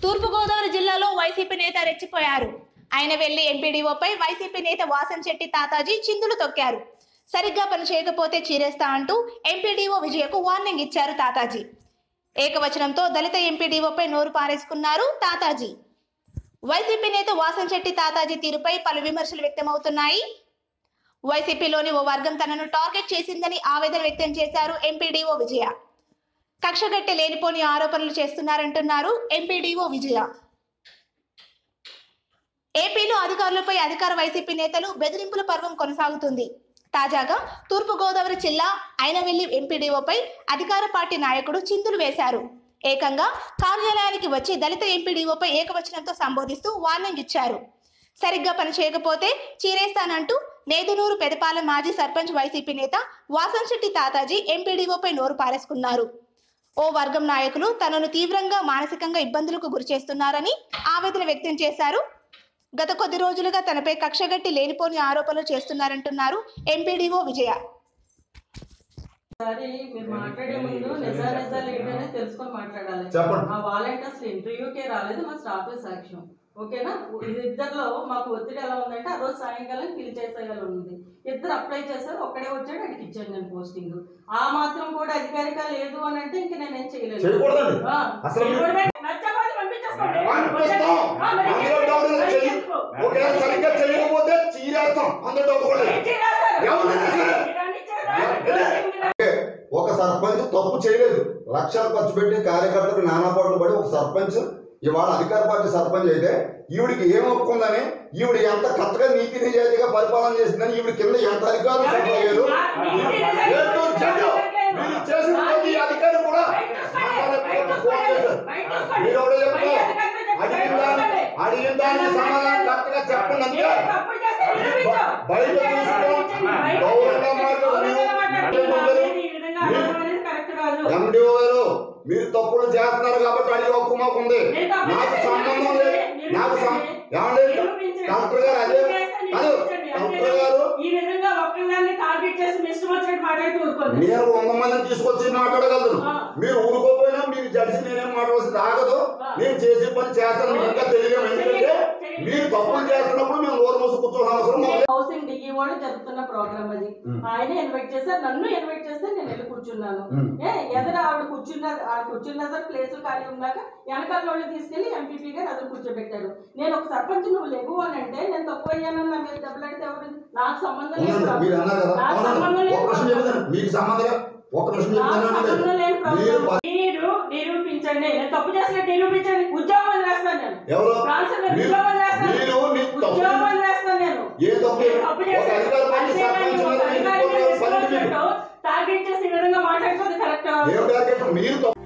తూర్పుగోదావరి జిల్లాలో వైసీపీ నేత రెచ్చిపోయారు ఆయన వెళ్లి ఎంపీడీఓపై వైసీపీ నేత వాసన్ శెట్టి తాతాజీ చిందులు తొక్కారు సరిగ్గా పని చేయకపోతే చీరేస్తా అంటూ ఎంపీడీఓ విజయకు వార్నింగ్ ఇచ్చారు తాతాజీ ఏకవచనంతో దళిత ఎంపీడీఓపై నోరు పారేసుకున్నారు తాతాజీ వైసీపీ నేత వాసన్ శెట్టి తాతాజీ తీరుపై పలు విమర్శలు వ్యక్తమవుతున్నాయి వైసీపీలోని ఓ వర్గం తనను టార్గెట్ చేసిందని ఆవేదన వ్యక్తం చేశారు ఎంపీడీఓ విజయ కక్షగట్టి లేనిపోని ఆరోపణలు చేస్తున్నారంటున్నారు ఎంపీడీఓ విజయ ఏపీలో అధికారులపై అధికార వైసీపీ నేతలు బెదిరింపుల పర్వం కొనసాగుతుంది తాజాగా తూర్పుగోదావరి జిల్లా అయినవెల్లి ఎంపీడీఓపై అధికార పార్టీ నాయకుడు చిందులు వేశారు ఏకంగా కార్యాలయానికి వచ్చి దళిత ఎంపీడీఓపై ఏకవచనంతో సంబోధిస్తూ వార్నింగ్ ఇచ్చారు సరిగ్గా పని చేయకపోతే చీరేస్తానంటూ నేదునూరు పెదపాలెం మాజీ సర్పంచ్ వైసీపీ నేత వాసంశెట్టి తాతాజీ ఎంపీడీఓపై నోరు పారేసుకున్నారు ఓ వర్గం నాయకులు తనను తీవ్రంగా మానసికంగా ఇబ్బందులకు గురిచేస్తున్నారని ఆవేదన వ్యక్తం చేశారు గత కొద్ది రోజులుగా తనపై కక్షగట్టి లేనిపోని ఆరోపణలు చేస్తున్నారంటున్నారు ఎంపీడీఓ విజయ ఒకసారి మీరు మాట్లాడే ముందు నిజా నిజాలు ఏంటనే తెలుసుకొని మాట్లాడాలి చెప్పండి. ఆ వాలంటీర్స్ ఇంటర్వ్యూకే రాలేదు మా స్టాఫ్ సాక్ష్యం ఓకేనా ఇది ఇద్దరిలో మాకు ఒత్తిడి ఎలా ఉందంటే ఆ రోజు సాయంకాలం ఫిల్ చేసేయాలి ఉంది ఇద్దరు అప్లై చేశారు ఒక్కడే వచ్చాడు అడిగి ఇచ్చాను నేను పోస్టింగ్ ఆ మాత్రం కూడా అధికారిక లేదు అని అంటే ఇంక నేనేం చేయలేదు చేయకూడదండి. ఆ, అసలు మీరు- చేయకూడదే. నచ్చకపోతే పంపించేసుకోండి. పంపిస్తాం. ఆ, మరి అందులో డౌట్ లేదు. చెయ్యి. ఒకవేళ సరిగ్గా చేయకపోతే చీరేస్తాం అందులో డౌట్ కూడా లేదు. ఏం చేస్తారు? ఎవరైనా సరే. ఇవన్నీ చేయాలా? ఒక సర్పంచ్ తప్పు చేయలేదు లక్షలు ఖర్చు పెట్టి కార్యకర్తలకు నానా పాటలు పడి ఒక సర్పంచ్ ఇవాళ అధికార పార్టీ సర్పంచ్ అయితే ఈవిడికి ఏం ఒప్పుకుందని ఈవిడ ఎంత కరెక్ట్గా నీతి నిజాయితీగా పరిపాలన చేసిందని ఈవిడ కింద ఎంత అధికారులు సభ్యులు అయ్యారు ఏ టు జెడ్ మీరు చేసిన ప్రతి అధికారి కూడా మాట్లాడే ఫోన్ చేశారు మీరు ఎవడో చెప్తారు అడిగిన దాన్ని అడిగిన దానికి సమాధానం కరెక్ట్గా చెప్పండి అంతే బయట చూసుకో గౌరవంగా మాట్లాడు ఎండిఓ గారు మీరు తప్పులు చేస్తున్నారు కాబట్టి అడిగే హక్కు మాకు ఉంది నాకు సంబంధం లేదు నాకు సం- ఏమండి డాక్టర్ గారు అదే కాదు డాక్టర్ గారు ఈ విధంగా ఒక్కదాన్ని టార్గెట్ చేసి మిస్టర్ వచ్చినట్టు మాట్లాడి ఊరుకోండి నేను వంద మందిని తీసుకొచ్చి మాట్లాడగలరు ఆ. మీరు ఊరుకోపోయినా మీకు జడ్జి నేనేం మాట్లాడాల్సింది ఆగదు ఆ. నేను చేసే పని చేస్తాను మీకు ఇంకా తెలియదు ఎందుకంటే మీరు తప్పులు చేస్తున్నప్పుడు మేము నోరు మూసి కూర్చోవడం అవసరం మాకు లేదు. హౌసింగ్ డిగి వాళ్ళు జరుపుతున్న ప్రోగ్రామ్ అది ఉమ్. ఆయన ఇన్వైట్ చేశారు నన్ను ఇన్వైట్ చేస్తే నేను వెళ్ళి కూర్చున్నాను ఉమ్. ఏ ఎదురు ఆవిడ కూర్చున్న ఆ కూర్చున్న దగ్గర ప్లేస్ ఖాళీ ఉన్నాక వెనకాల వాళ్ళు తీసుకెళ్లి ఎంపీపీ గారు అతను కూర్చోబెట్టారు నేను ఒక సర్పంచ్ నువ్వు లేవు అని అంటే నేను తక్కువ అయ్యానని నా మీద దెబ్బలాడితే ఎవరు నాకు సంబంధం లేదు అవునండి, మీరు అన్నారు కదా నాకు సంబంధం అవునండి లేదు ఒక ప్రశ్న చెప్తాను మీకు సంబంధం లేదు. ఒక ప్రశ్న నాకు సంబంధం చెప్తాను లేని మీరు ప్రాబ్లం. మీరు నిరూపించండి నేను తప్పు చేసినట్టు నిరూపించండి ఉద్యోగం వదిలేస్తాను నేను ఎవరు ట్రాన్స్ఫర్ మీరు ఉద్యోగం వదిలేస్తాను మీరు నీ తప్పు ఉద్యోగం వదిలేస్తాను నేను ఏ తప్పు నేను తప్పు ఒక చేశాను. అధికార పార్టీ అంతేగాని సర్పంచ్ ఒక మీద మీరు అధికారి మీద పని ఇష్టం వచ్చినట్టు టార్గెట్ చేసి ఈ విధంగా మాట్లాడుతుంది కరెక్ట్ ఏం టార్గెట్ మీరు తప్పు